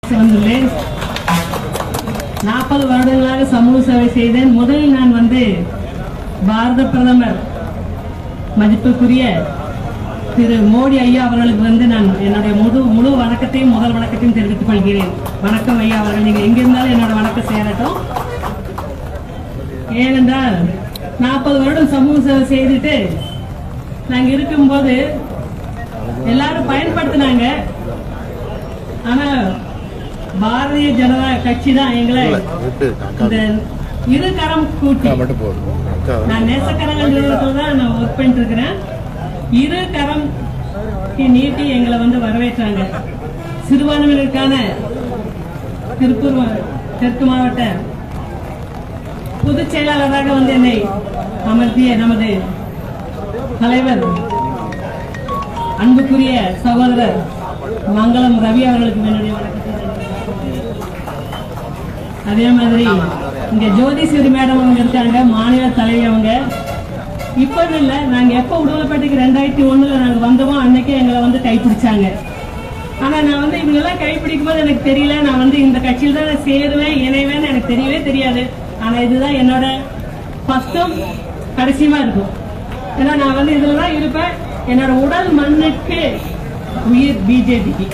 வந்துள்ளேன் நாற்பது வருடங்களாக சமூக சேவை செய்தேன் முதலில் நான் வந்து பாரத பிரதமர் மதிப்புக்குரிய திரு மோடி ஐயா அவர்களுக்கு வந்து நான் என்னுடைய முழு முழு வணக்கத்தையும் முதல் வணக்கத்தையும் தெரிவித்துக் கொள்கிறேன் வணக்கம் ஐயா அவர்கள் நீங்க எங்க இருந்தாலும் என்னோட வணக்கம் சேரட்டும் ஏனென்றால் நாற்பது வருடம் சமூக சேவை செய்துட்டு நாங்க இருக்கும்போது எல்லாரும் பயன்படுத்தினாங்க ஆனா பாரதிய ஜனதா கட்சி தான் எங்களை இந்த இரு கரம் கூட்டி மட்டும் போதும் அக்கா நான் நேசக்கரங்கள் நிறுவனத்துல தான் நான் ஒர்க் பண்ணிட்டு இருக்கிறேன் இரு கரம் நீட்டி எங்களை வந்து வரவேற்றாங்க சிறுபான்மையினருக்கான திருப்பூர் மா- தெற்கு மாவட்ட பொதுச் செயலாளராக வந்து என்னை அமர்த்திய நமது தலைவர் அன்புக்குரிய சகோதரர் மங்களம் ரவி அவர்களுக்கு என்னுடைய வணக்கத்தை அதே மாதிரி இங்க ஜோதிஸ்வரி மேடம் அவங்க இருக்காங்க மாநில தலைவி அவங்க இப்ப இல்ல நாங்க எப்ப உடுமலைப்பேட்டைக்கு ரெண்டாயிரத்தி ஒண்ணுல நாங்க வந்தோமோ அன்னைக்கே எங்களை வந்து கைப்பிடிச்சாங்க ஆனா நான் வந்து இவங்க எல்லாம் கைப்பிடிக்கும் போது எனக்கு தெரியல நான் வந்து இந்த கட்சியில் தான் நான் சேருவேன் இணைவேன்னு எனக்கு தெரியவே தெரியாது ஆனா இதுதான் என்னோட ஃபர்ஸ்டும் கடைசியுமா இருக்கும் ஏன்னா நான் வந்து இதுல தான் இருப்பேன் என்னோட உடல் மண்ணுக்கு உயிர் பிஜேபிக்கு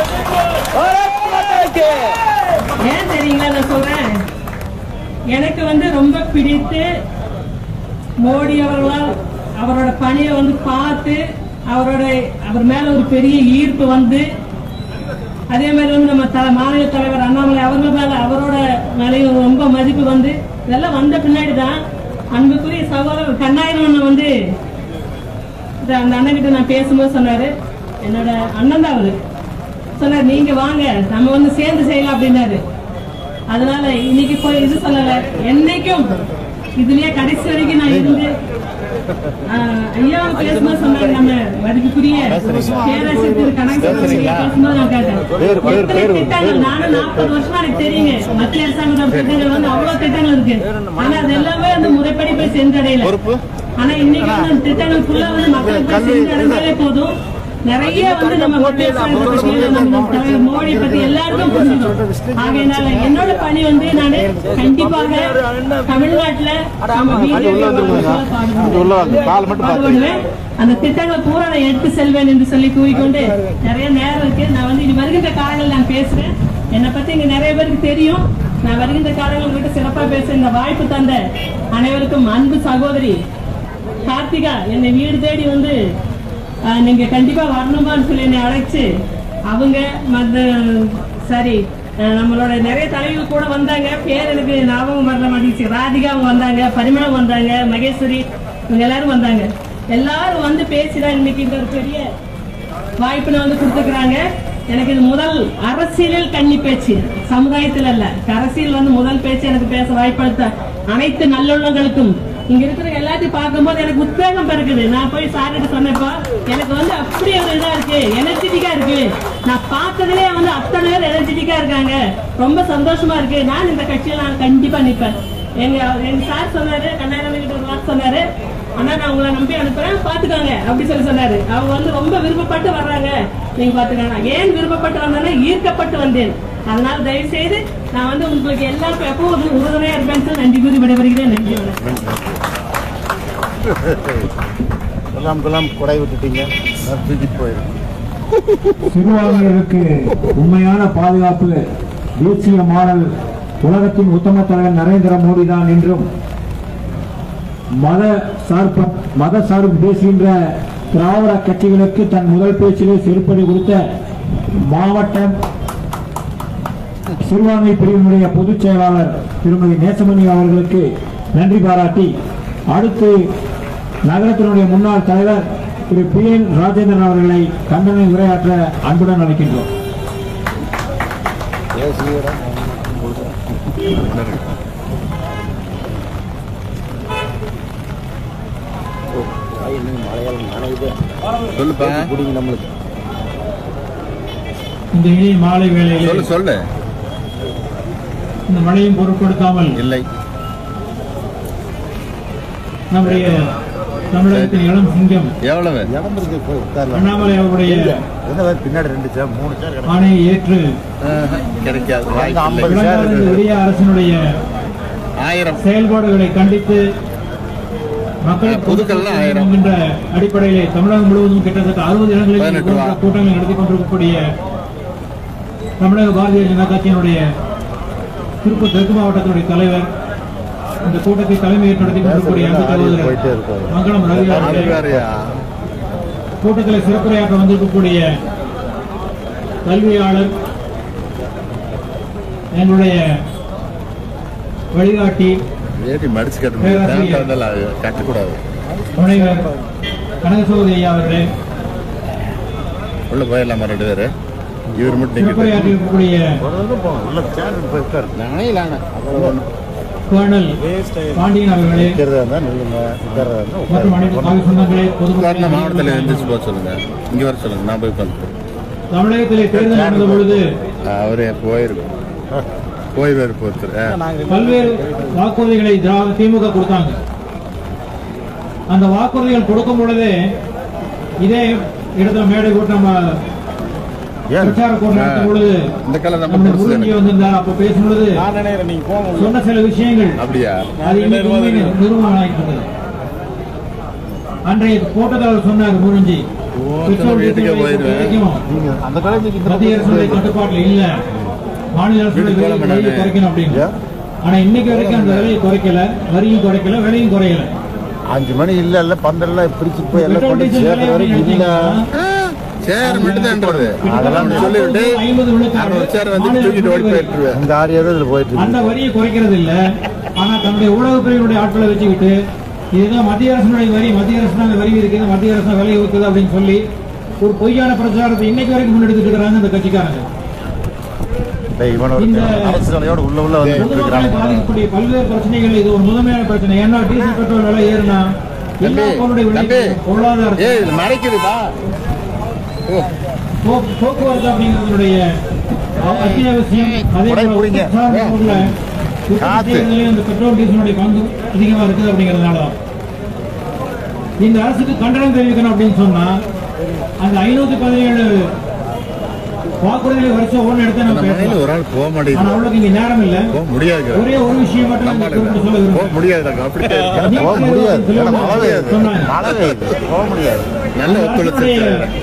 ஏன் தெரியுங்களா நான் சொல்றேன் எனக்கு வந்து ரொம்ப பிடித்து மோடி அவர்களால் அவரோட பணியை வந்து பார்த்து அவரோட அவர் மேல ஒரு பெரிய ஈர்ப்பு வந்து அதே மாதிரி வந்து நம்ம த- மாநில தலைவர் அண்ணாமலை அவர்கள் மேல அவரோட மேலையும் ரொம்ப மதிப்பு வந்து இதெல்லாம் வந்த பின்னாடி தான் அன்புக்குரிய சகோதரர் கண்ணாயிரம் அண்ணன் வந்து இது அந்த அண்ணன் கிட்ட நான் பேசும்போது சொன்னாரு என்னோட அண்ணன் தான் அவரு சொன்னார் நீங்க வாங்க நம்ம வந்து சேர்ந்து செய்யலாம் அப்படின்னாரு அதனால இன்னைக்கு போய் இது சொல்லல என்னைக்கும் இதுலயே கடைசி வரைக்கும் நான் இருந்து ஆஹ், ஐயா பேசும்போது சொன்னாங்க நம்ம மதிப்புக்குரிய பேரரசர் திரு கனகசபை பேசும்போது நான் கேட்டேன் எத்தனை திட்டங்கள் நானும் நாற்பது வருஷமா எனக்கு தெரியுங்க மத்திய அரசாங்க திட்டங்கள் வந்து அவ்வளவு திட்டங்கள் இருக்கு ஆனா அது எல்லாமே அந்த முறைப்படி போய் சென்றடையல ஆனா இன்னைக்கு வந்து அந்த திட்டங்கள் ஃபுல்லா வந்து மக்களுக்கு போய் சென்றடைஞ்சாலே போதும் நிறைய வந்து நம்ம மத்திய அரசாங்கத்தை பத்தி நம்ம தலைவர் மோடி பத்தி எல்லாருக்கும் புரிஞ்சிடும் ஆகையினால என்னோட பணி வந்து நான் கண்டிப்பாக தமிழ்நாட்டுல நம்ம BJP பாடுபடுவேன். அந்த திட்டங்களை பூரா நான் எடுத்து செல்வேன் என்று சொல்லி கூறிக்கொண்டு நிறைய நேரம் இருக்கு நான் வந்து இனி வருகின்ற காலங்கள் நான் பேசுறேன் என்னை பத்தி இங்க நிறைய பேருக்கு தெரியும் நான் வருகின்ற காலங்கள் உங்ககிட்ட சிறப்பா பேச இந்த வாய்ப்பு தந்த அனைவருக்கும் அன்பு சகோதரி கார்த்திகா என்னை வீடு தேடி வந்து ஆஹ், நீங்க கண்டிப்பா வரணுமான்னு சொல்லி என்னை அழைச்சு அவங்க மத்த சரி ஆஹ், நம்மளோட நிறைய தலைவர்கள் கூட வந்தாங்க பேர் எனக்கு ஞாபகம் வர மாட்டேங்குச்சு ராதிகா அவங்க வந்தாங்க பரிமளம் வந்தாங்க மகேஸ்வரி இவங்க எல்லாரும் வந்தாங்க எல்லாரும் வந்து பேசிதான் இன்னைக்கு இந்த ஒரு பெரிய வாய்ப்பு வந்து கொடுத்துக்கிறாங்க எனக்கு இது முதல் அரசியலில் கன்னி பேச்சு சமுதாயத்தில் அல்ல அரசியல் வந்து முதல் பேச்சு எனக்கு பேச வாய்ப்பளித்த அனைத்து நல்லுள்ளங்களுக்கும் இங்க இருக்கிற எல்லாத்தையும் பார்க்கும்போது எனக்கு உத்வேகம் பிறகுது நான் போய் சார்கிட்ட சொன்னப்பா எனக்கு வந்து அப்படி ஒரு இதா இருக்கு எனர்ஜெட்டிக்கா இருக்கு நான் பார்த்ததுலயே வந்து அத்தனை பேர் எனர்ஜெட்டிக்கா இருக்காங்க ரொம்ப சந்தோஷமா இருக்கு நான் இந்த கட்சியில நான் கண்டிப்பா நிப்பேன் எங்க எங்க சார் சொன்னாரு கண்ணாயிரம் கிட்ட ஒரு வார்த்தை சொன்னாரு அண்ணா நான் உங்களை நம்பி அனுப்புறேன் பாத்துக்கோங்க அப்படி சொல்லி சொன்னாரு அவங்க வந்து ரொம்ப விருப்பப்பட்டு வர்றாங்க நீங்க பாத்துக்கோங்க ஏன் விருப்பப்பட்டு வந்தேன்னா ஈர்க்கப்பட்டு வந்தேன் அதனால தயவு செய்து நான் வந்து உங்களுக்கு எல்லாருக்கும் எப்பவும் உறுதுணையா இருப்பேன்னு சொல்லி நன்றி கூறி விடைபெறுகிறேன் நன்றி வணக்கம் கொல்லாம் கொல்லாம் கொடை விட்டுட்டீங்க நான் தூக்கிட்டு போயிருக்கேன் சிறுபான்மையினருக்கு உண்மையான பாதுகாப்பு தேசிய மாடல் உலகத்தின் உத்தம தலைவர் நரேந்திர மோடி தான் என்றும் மத சார்ப மத சார்பு பேசுகின்ற திராவிட கட்சிகளுக்கு தன் முதல் பேச்சிலே செருப்படி கொடுத்த மாவட்ட சிறுபான்மை பிரிவினுடைய பொதுச் செயலாளர் திருமதி நேசமணி அவர்களுக்கு நன்றி பாராட்டி அடுத்து நகரத்தினுடைய முன்னாள் தலைவர் திரு பி என் ராஜேந்திரன் அவர்களை கண்டனை உரையாற்ற அன்புடன் அழைக்கின்றோம் சொல்லுப்பா குடிங்க நம்மளுக்கு இந்த இனிய மாலை வேளையிலே சொல்லு சொல்லு இந்த மழையும் பொருட்படுத்தாமல் இல்லை நம்முடைய தமிழகத்தின் இளம் சிங்கம் எவ்வளவு இடம் இருக்கு போய் உட்காரலாம் அண்ணாமலை அவருடைய என்ன வேறு பின்னாடி ரெண்டு சேர் மூணு சேர் கிடக்கு ஆணையை ஏற்று ஆஹ், கிடைக்காது அங்க வாய்ப்பு ஐம்பது இல்லை. சேர் விளங்காத இருக்குது. உரிய அரசினுடைய ஆயிரம் செயல்பாடுகளை கண்டித்து மக்கள் பொதுக்கள்ல ஆயிரம். என்கின்ற அடிப்படையிலே தமிழகம் முழுவதும் கிட்டத்தட்ட அறுபது இடங்களில் இது பதினெட்டு போன்ற ரூபா. கூட்டங்கள் நடத்தி கொண்டிருக்கக்கூடிய தமிழக பாரதிய ஜனதா கட்சியினுடைய திருப்பூர் தெற்கு மாவட்டத்தினுடைய தலைவர் இந்த கூட்டத்தை தலைமையேற்று நடத்தி கொண்டிருக்கக்கூடிய அன்பு ஆடியோ சகோதரர் போயிட்டே இருக்காரு. மங்களம் ரவி அது அவர்களே வேறயா கூட்டத்தில் சிறப்புரையாற்ற வந்திருக்கக்கூடிய கல்வியாளர் எங்களுடைய வழிகாட்டி வேட்டி மடிச்சு கட்ட பேராசிரியர். முடியும் வந்தாலும் அது கட்டக்கூடாது முனைவர் கனகசோதி ஐயா அவர்களே உள்ள போயிடலாமா ரெண்டு பேரு இவர் மட்டும் நிக்க சிறப்புரையாற்றி இருக்கக்கூடிய ஒரு தடவை போங்க. உள்ள சேர் போய் உட்காரு நானே இல்லான கர்னல் பாண்டியன் அவர்களே நிற்கிறதா இருந்தா நில்லுங்க உட்கார்றதா இருந்தா மற்றும் அனைத்து உட்காருங்க. தாய் சொந்தங்களே உட்கார்ந்த மாவட்டத்தில் பொதுமக்களே எழுந்திரிச்சு போக சொல்லுங்க இங்க வர சொல்லுங்க நான் போய் உட்காந்து தமிழகத்திலே தேர்தல் நடந்த பொழுது அவரே போயிருக்கும் போயிருவாரு பொறுத்தர் பல்வேறு வாக்குறுதிகளை திராவிட திமுக கொடுத்தாங்க அந்த வாக்குறுதிகள் கொடுக்கும் பொழுதே இதே இடத்துல மேடை போட்டு நம்ம ஏன் பிரச்சார கூட்டம் நடத்தும் பொழுது இந்த காலம் நம்ம நம்முடைய புதுசு முருகன் எனக்கு. வந்திருந்தார் அப்ப பேசும் பொழுது சொன்ன சில விஷயங்கள் அப்படியா அது இன்னைக்கு உண்மை நிறுவனம் ஆகிட்டு இருக்குது அன்றைய கூட்டத்தில் அவர் சொன்னார் முறிஞ்சி பெட்ரோல் வீட்டுக்கே டீசல் விலை போயிருவேன். வரைக்கும் நீங்க அந்த கடைக்கு இந்த மத்திய அரசுடைய பக்கம் கட்டுப்பாட்டில் இல்ல மாநில அரசுடைய வீட்டுக்கு போக விலையை மாட்டாங்க. குறைக்கணும் அப்படின்னு ஏன்? ஆனா இன்னைக்கு வரைக்கும் அந்த விலையை குறைக்கல வரியும் குறைக்கல விலையும் குறையல அஞ்சு மணி இல்ல இல்ல பந்தெல்லாம் பிரிச்சு போய் எல்லாம் பெட்ரோல் கொண்டு டீசல் சேர்ற விலை வரைக்கும் இல்ல எடுத்தீங்கன்னா, சேர் மட்டும் தான்றது அதெல்லாம் அப்படி சொல்லிவிட்டு ஐம்பது விழுக்காடு அறுநூறு சேர் வந்து மாநில தூக்கிட்டு ஓடி அரசு போயிட்டுருவேன் இந்த ஆறு ஏதோ இதுல போயிட்டு அந்த இருக்கு வரியை குறைக்கிறது இல்ல ஆனா தன்னுடைய ஊடகப் பிரிவினுடைய ஆட்களை வச்சுக்கிட்டு இதுதான் மத்திய அரசினுடைய வரி மத்திய அரசு தான் அந்த வரி இருக்குது மத்திய அரசு தான் விலை இருக்குது அப்படின்னு சொல்லி ஒரு பொய்யான பிரச்சாரத்தை இன்னைக்கு வரைக்கும் முன்னெடுத்துட்டு இருக்கிறாங்க இந்த கட்சிக்காரங்க டேய், இவன் ஒரு இந்த- அரசு தலையோட உள்ள உள்ள வந்து பொதுமக்களை இருக்கிறாங்க பாதிக்கக்கூடிய பல்வேறு பிரச்சனைகள் இது ஒரு முதன்மையான பிரச்சனை ஏன்னா டீசல் பெட்ரோல் விலை ஏறுனா எல்லா தம்பி பொருளுடைய தம்பி விலை பொருளாதார ஏய் இது மறைக்குதுப்பா ஓ போ- போக்குவரத்து அப்படிங்கிறதுடைய அத்தியாவசியம் அதே உடை போல புடிங்க. சார்ந்த பொருளை உற்பத்தி காத்து. செய்வதிலே இந்த பெட்ரோல் டீசலுடைய பங்கு அதிகமா இருக்குது அப்படிங்கிறதுனால தான். இந்த அரசுக்கு கண்டனம் தெரிவிக்கணும் அப்படின்னு சொன்னா அந்த ஐநூத்தி பதினேழு வாக்குறுதிகளை வருஷம் ஒன்று எடுத்து நம்ம நம்ம மனையில பேசலாம் ஒரு ஆள் போக ஆனா மாட்டேங்குது அவ்வளவுக்கு இங்க நேரம் இல்ல போக முடியாது ஒரே ஒரு விஷயம் மட்டும் நான் நம்மளுக்கு குறிப்பிட்டு சொல்ல போக விரும்புறேன் முடியாது அப்படித்தான் இருக்கு. நீட் போக முடியாது தேர்வு ஏன்னா மழை பெய்யுது சொன்னாங்க. மழை பெய்யுது போக முடியாது நல்ல அந்த ஒத்துழைச்சு அரசுடைய-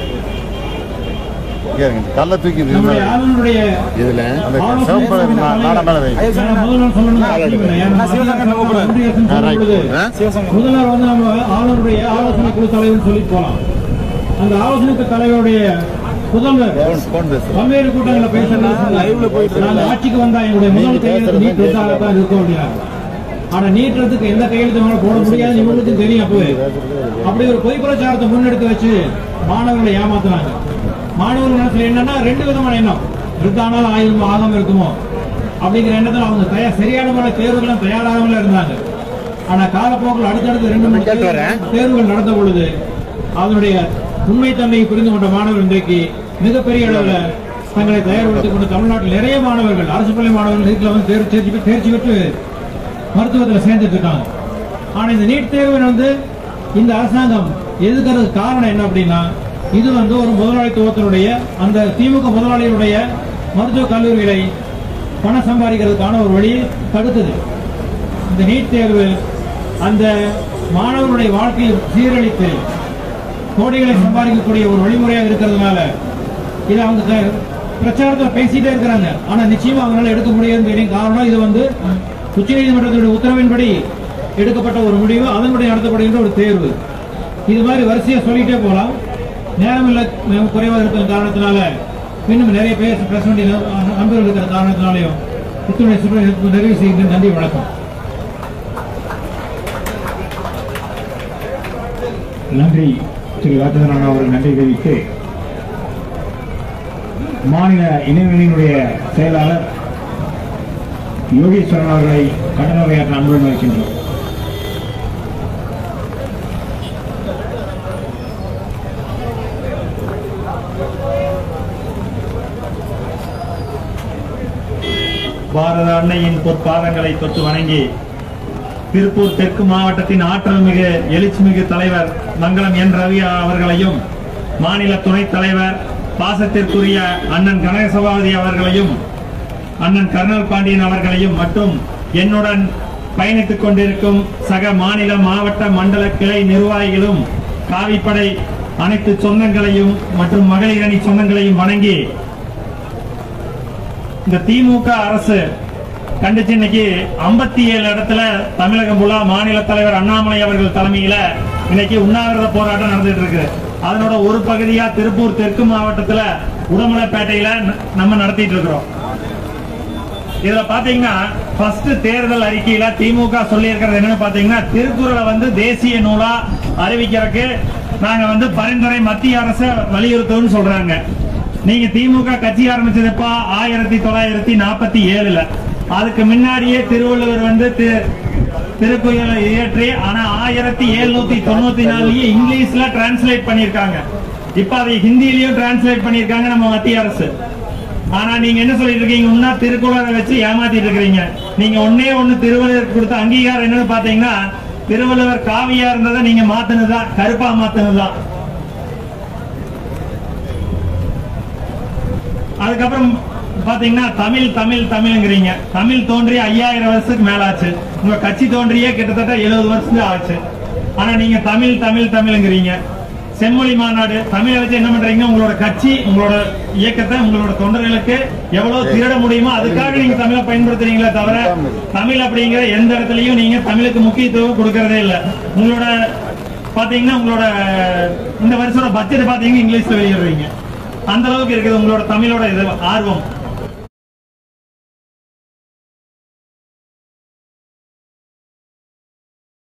ஏறுங்க, இந்த கல்லை தூக்கி இது நம்முடைய ஆளுநருடைய இதுல அந்த ஆலோசனை சிவப்பு சொல்லுங்க. நாடா மேல வை நான் முதல்வர் சொல்லணும்னு அவசியம் இல்லை. ஏன்னா மத்திய அரசு ஒன்றிய அரசுன்னு சொல்லும் பொழுது ஆ? முதல்வர் வந்து நம்ம ஆளுநருடைய ஆலோசனை குழு தலைவர் சொல்லி போலாம் அந்த ஆலோசனை குழு தலைவருடைய முதல்வர் போன் போன் பேசுறேன் பல்வேறு கூட்டங்களில் பேசுறது நாங்க ஆட்சிக்கு வந்தா எங்களுடைய முதல் கையெழுத்து நீட் ரத்தாகத்தான் இருக்கும் அப்படின்னாங்க ஆனா நீட்டுறதுக்கு எந்த கையெழுத்து வேணாலும் போட முடியாதுன்னு இவங்களுக்கும் தெரியும் அப்பவே அப்படி ஒரு பொய் பிரச்சாரத்தை முன்னெடுத்து வச்சு மாணவர்களை ஏமாத்துனாங்க மாணவர்கள் மனசுல என்னன்னா ரெண்டு விதமான எண்ணம் இருந்தாலும் ஆயிரம் ஆகாம இருக்குமோ அப்படிங்கிற எண்ணத்துல அவங்க தயார் சரியான முறை தேர்வுகளும் தயாராகாமல இருந்தாங்க ஆனா காலப்போக்கில் அடுத்தடுத்து ரெண்டு மூணு கேட்டு வரேன். தேர்வுகள் நடந்த பொழுது அதனுடைய உண்மைத்தன்மையை புரிந்து கொண்ட மாணவர் இன்றைக்கு மிகப்பெரிய அளவுல தங்களை தயார்படுத்திக் கொண்டு தமிழ்நாட்டில் நிறைய மாணவர்கள் அரசு பள்ளி மாணவர்கள் நீட்ல வந்து தேர்ச்சி தேர்ச்சி பெற்று- தேர்ச்சி பெற்று மருத்துவத்தில் சேர்ந்துட்டு இருக்காங்க ஆனா இந்த நீட் தேர்வை வந்து இந்த அரசாங்கம் எதுக்கிறதுக்கு காரணம் என்ன அப்படின்னா இது வந்து ஒரு முதலாளித்துவத்தினுடைய அந்த திமுக முதலாளிகளுடைய மருத்துவக் கல்லூரிகளை பணம் சம்பாதிக்கிறதுக்கான ஒரு வழியை தடுக்குது இந்த நீட் தேர்வு அந்த மாணவர்களுடைய வாழ்க்கையை சீரழித்து கோடிகளை சம்பாதிக்கக்கூடிய ஒரு வழிமுறையாக இருக்கிறதுனால இது அவங்க க- பிரச்சாரத்துல பேசிட்டே இருக்கிறாங்க ஆனா நிச்சயமா அவங்களால எடுக்க முடியாதுன்னு தெரியும் காரணம் இது வந்து உச்சநீதிமன்றத்துடைய உத்தரவின்படி எடுக்கப்பட்ட ஒரு முடிவு அதன்படி நடத்தப்படுகின்ற ஒரு தேர்வு இது மாதிரி வரிசையா சொல்லிட்டே போலாம் நேரம் இல்லை மிக குறைவாக இருக்கிற காரணத்தினால இன்னும் நிறைய பேர் பேச வேண்டிய நண்பர்கள் இருக்கிற காரணத்தினாலையும் இத்துடைய சுற்று நிறைவு செய்கின்ற நன்றி வணக்கம் நன்றி திரு ராஜேந்திரன் அவர்கள் நன்றி தெரிவித்து மாநில இணையவெளியினுடைய செயலாளர் யோகேஸ்வரன் அவர்களை கண்டன உரையாற்ற அன்புடன் வைக்கின்றோம் பாரத அன்னையின் பொற்பாதங்களை தொட்டு வணங்கி திருப்பூர் தெற்கு மாவட்டத்தின் ஆற்றல் மிகு எழுச்சிமிகு தலைவர் மங்களம் என் ரவி அவர்களையும் மாநில துணைத் தலைவர் பாசத்திற்குரிய அண்ணன் கனகசபாபதி அவர்களையும் அண்ணன் கர்னல் பாண்டியன் அவர்களையும் மற்றும் என்னுடன் பயணித்துக் கொண்டிருக்கும் சக மாநில மாவட்ட மண்டல கிளை நிர்வாகிகளும் காவிப்படை அனைத்து சொந்தங்களையும் மற்றும் மகளிர் அணி சொந்தங்களையும் வணங்கி இந்த திமுக அரசு கண்டிச்சு இன்னைக்கு ஐம்பத்தி ஏழு இடத்துல தமிழகம் ஃபுல்லா மாநில தலைவர் அண்ணாமலை அவர்கள் தலைமையில இன்னைக்கு உண்ணாவிரத போராட்டம் நடந்துட்டு இருக்கு அதனோட ஒரு பகுதியா திருப்பூர் தெற்கு மாவட்டத்துல உடமலைப்பேட்டையில ந- நம்ம நடத்திட்டு இருக்கிறோம் இதுல பாத்தீங்கன்னா ஃபர்ஸ்ட் தேர்தல் அறிக்கையில திமுக சொல்லி இருக்கிறது என்னன்னு பாத்தீங்கன்னா திருக்குறளை வந்து தேசிய நூலா அறிவிக்கிறதுக்கு நாங்க வந்து பரிந்துரை மத்திய அரசு வலியுறுத்தும்னு சொல்றாங்க நீங்க திமுக கட்சி ஆரம்பிச்சதுப்பா ஆயிரத்தி தொள்ளாயிரத்தி நாற்பத்தி ஏழுல அதுக்கு முன்னாடியே திருவள்ளுவர் வந்து தி- திருக்குறளை இயற்றி ஆனா ஆயிரத்தி எழுநூத்தி தொண்ணூத்தி நாலுலயே இங்கிலீஷ்ல டிரான்ஸ்லேட் பண்ணிருக்காங்க இப்ப அதை ஹிந்திலயும் டிரான்ஸ்லேட் பண்ணிருக்காங்க நம்ம மத்திய அரசு ஆனா நீங்க என்ன சொல்லிட்டு இருக்கீங்க ஒன்னா திருக்குறளை வச்சு ஏமாத்திட்டு இருக்கீங்க நீங்க ஒன்னே ஒண்ணு திருவள்ளுவர் கொடுத்த அங்கீகாரம் என்னன்னு பாத்தீங்கன்னா திருவள்ளுவர் காவியா இருந்ததை நீங்க மாத்தினதுதான் கருப்பா மாத்தினதுதான் அதுக்கப்புறம் பாத்தீங்கன்னா தமிழ் தமிழ் தமிழ்ங்கிறீங்க தமிழ் தோன்றி ஐயாயிரம் வருஷத்துக்கு மேல ஆச்சு உங்க கட்சி தோன்றியே கிட்டத்தட்ட எழுபது வருஷத்துக்கு ஆச்சு ஆனா நீங்க தமிழ் தமிழ் தமிழ்ங்கிறீங்க செம்மொழி மாநாடு தமிழை வச்சு என்ன பண்றீங்க உங்களோட கட்சி உங்களோட இயக்கத்தை உங்களோட தொண்டர்களுக்கு எவ்வளவு திருட முடியுமோ அதுக்காக நீங்க தமிழை பயன்படுத்துறீங்களே தவிர தமிழ் அப்படிங்கிற எந்த இடத்துலயும் நீங்க தமிழுக்கு முக்கியத்துவம் கொடுக்கறதே இல்ல உங்களோட பாத்தீங்கன்னா உங்களோட இந்த வருஷோட பட்ஜெட் பாத்தீங்கன்னா இங்கிலீஷ்ல வெளியிடுறீங்க அந்த அளவுக்கு இருக்குது உங்களோட தமிழோட இது ஆர்வம்